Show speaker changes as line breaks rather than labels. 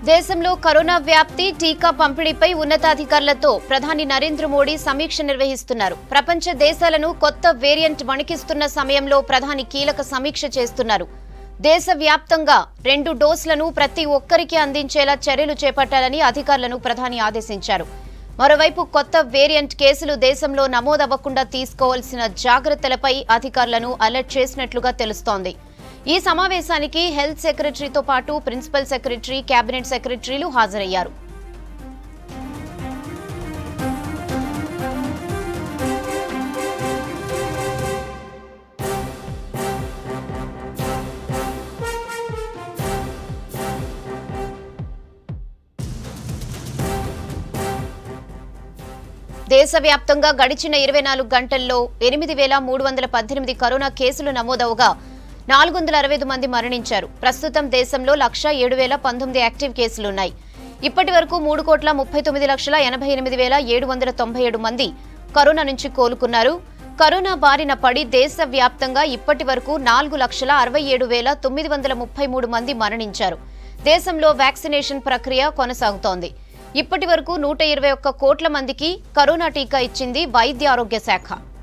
దేశంలో కరోనా వ్యాప్తి టీకా పంపిణీపై ఉన్నతాధికారులతో ప్రధాని నరేంద్ర మోడీ సమీక్ష నిర్వహిస్తున్నారు ప్రపంచ దేశాలను కొత్త వేరియంట్ వణికిస్తున్న సమయంలో ప్రధాని కీలక సమీక్ష చేస్తున్నారు దేశవ్యాప్తంగా రెండు డోసులను ప్రతి ఒక్కరికి అందించేలా చర్యలు చేపట్టాలని అధికారులను ప్రధాని ఆదేశించారు మరోవైపు కొత్త వేరియంట్ కేసులు దేశంలో నమోదవ్వకుండా తీసుకోవాల్సిన జాగ్రత్తలపై అధికారులను అలర్ట్ చేసినట్లుగా తెలుస్తోంది ఈ సమావేశానికి హెల్త్ సెక్రటరీతో పాటు ప్రిన్సిపల్ సెక్రటరీ కేబినెట్ సెక్రటరీలు హాజరయ్యారు దేశవ్యాప్తంగా గడిచిన ఇరవై నాలుగు గంటల్లో ఎనిమిది వేల మూడు వందల పద్దెనిమిది కరోనా కేసులు నమోదవగా నాలుగు వందల అరవై ఐదు మంది మరణించారు ప్రస్తుతం దేశంలో లక్ష ఏడు వేల పంతొమ్మిది యాక్టివ్ కేసులున్నాయి ఇప్పటి వరకు మూడు కోట్ల ముప్పై తొమ్మిది లక్షల ఎనభై ఎనిమిది వేల ఏడు వందల తొంభై ఏడు మంది కరోనా నుంచి కోలుకున్నారు కరోనా బారిన పడి దేశవ్యాప్తంగా ఇప్పటి వరకు నాలుగు లక్షల అరవై ఏడు వేల తొమ్మిది వందల ముప్పై మూడు మంది మరణించారు దేశంలో వ్యాక్సినేషన్ ప్రక్రియ కొనసాగుతోంది ఇప్పటి వరకు నూట ఇరవై ఒక్క కోట్ల మందికి కరోనా టీకా ఇచ్చింది వైద్య ఆరోగ్య శాఖ